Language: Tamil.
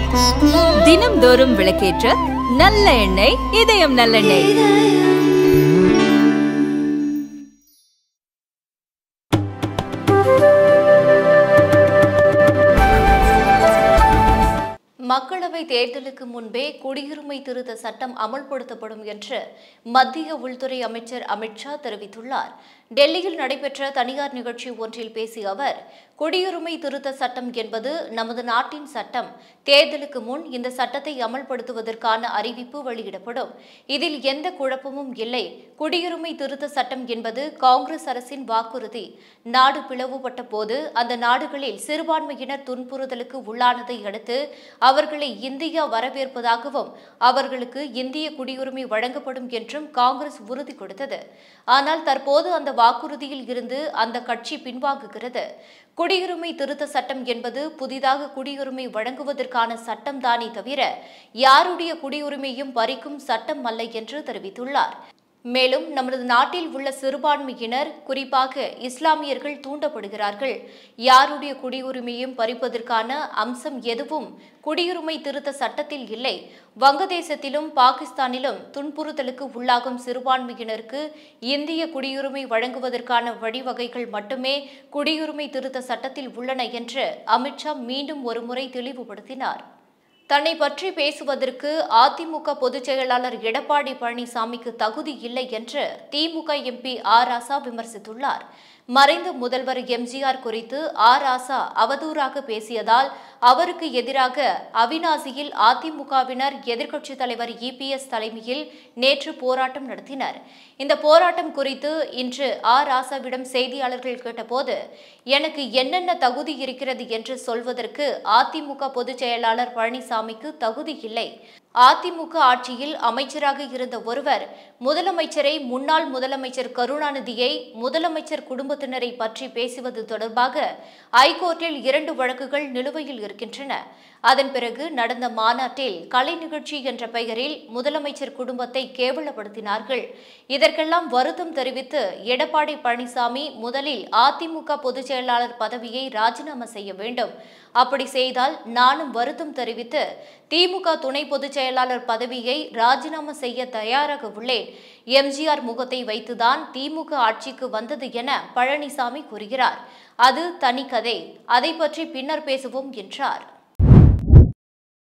தினம்தோறும் விளக்கேற்ற நல்ல எண்ணெய் இதயம் நல்லெண்ணெய் மக்களவை தேர்தலுக்கு முன்பே குடியுரிமை திருத்த சட்டம் அமல்படுத்தப்படும் என்று மத்திய உள்துறை அமைச்சர் அமித்ஷா தெரிவித்துள்ளார் டெல்லியில் நடைபெற்ற தனியார் நிகழ்ச்சி ஒன்றில் பேசிய அவர் குடியுரிமை திருத்த சட்டம் என்பது நமது நாட்டின் சட்டம் தேர்தலுக்கு முன் இந்த சட்டத்தை அமல்படுத்துவதற்கான அறிவிப்பு வெளியிடப்படும் இதில் எந்த குழப்பமும் இல்லை குடியுரிமை திருத்த சட்டம் என்பது காங்கிரஸ் அரசின் வாக்குறுதி நாடு பிளவுபட்ட போது அந்த நாடுகளில் சிறுபான்மையினர் துன்புறுத்தலுக்கு உள்ளானதை அடுத்து அவர்களை இந்தியா வரவேற்பதாகவும் அவர்களுக்கு இந்திய குடியுரிமை வழங்கப்படும் என்றும் காங்கிரஸ் உறுதி கொடுத்தது ஆனால் தற்போது அந்த வாக்குறுதியில் இருந்து அந்த கட்சி பின்வாங்குகிறது குடியுரிமை திருத்த சட்டம் என்பது புதிதாக குடியுரிமை வழங்குவதற்கான சட்டம் தானே தவிர யாருடைய குடியுரிமையும் பறிக்கும் சட்டம் அல்ல என்று தெரிவித்துள்ளார் மேலும் நமது நாட்டில் உள்ள சிறுபான்மையினர் குறிப்பாக இஸ்லாமியர்கள் தூண்டப்படுகிறார்கள் யாருடைய குடியுரிமையும் பறிப்பதற்கான அம்சம் எதுவும் குடியுரிமை திருத்த சட்டத்தில் இல்லை வங்கதேசத்திலும் பாகிஸ்தானிலும் துன்புறுத்தலுக்கு உள்ளாகும் சிறுபான்மையினருக்கு இந்திய குடியுரிமை வழங்குவதற்கான வழிவகைகள் மட்டுமே குடியுரிமை திருத்த சட்டத்தில் உள்ளன என்று அமித்ஷா மீண்டும் ஒருமுறை தெளிவுபடுத்தினார் தன்னை பற்றி பேசுவதற்கு அதிமுக பொதுச் செயலாளர் எடப்பாடி பழனிசாமிக்கு தகுதி இல்லை என்று திமுக எம்பி ஆர் ராசா விமர்சித்துள்ளார் மறைந்த முதல்வர் எம்ஜிஆர் குறித்து ஆர் ராசா அவதூறாக பேசியதால் அவருக்கு எதிராக அவினாசியில் அதிமுகவினர் எதிர்க்கட்சித் தலைவர் இபிஎஸ் தலைமையில் நேற்று போராட்டம் நடத்தினர் இந்த போராட்டம் குறித்து இன்று ஆர் ராசாவிடம் செய்தியாளர்கள் கேட்டபோது எனக்கு என்னென்ன தகுதி இருக்கிறது என்று சொல்வதற்கு அதிமுக பொதுச் செயலாளர் பழனிசாமிக்கு தகுதி இல்லை அதிமுக ஆட்சியில் அமைச்சராக இருந்த ஒருவர் முதலமைச்சரை முன்னாள் முதலமைச்சர் கருணாநிதியை முதலமைச்சர் குடும்பத்தினரை பற்றி பேசுவது தொடர்பாக ஐகோர்ட்டில் இரண்டு வழக்குகள் நிலுவையில் இருக்கின்றன அதன் பிறகு நடந்த மாநாட்டில் கலை நிகழ்ச்சி என்ற பெயரில் முதலமைச்சர் குடும்பத்தை கேவலப்படுத்தினார்கள் இதற்கெல்லாம் வருத்தம் தெரிவித்து எடப்பாடி பழனிசாமி முதலில் அதிமுக பொதுச் செயலாளர் பதவியை ராஜினாமா செய்ய வேண்டும் அப்படி செய்தால் நானும் வருத்தம் தெரிவித்து திமுக துணை பொதுச் செயலாளர் பதவியை ராஜினாமா செய்ய தயாராக உள்ளேன் எம்ஜிஆர் முகத்தை வைத்துதான் திமுக ஆட்சிக்கு வந்தது என பழனிசாமி கூறுகிறார் அது தனி கதை அதை பற்றி பின்னர் பேசுவோம் என்றார்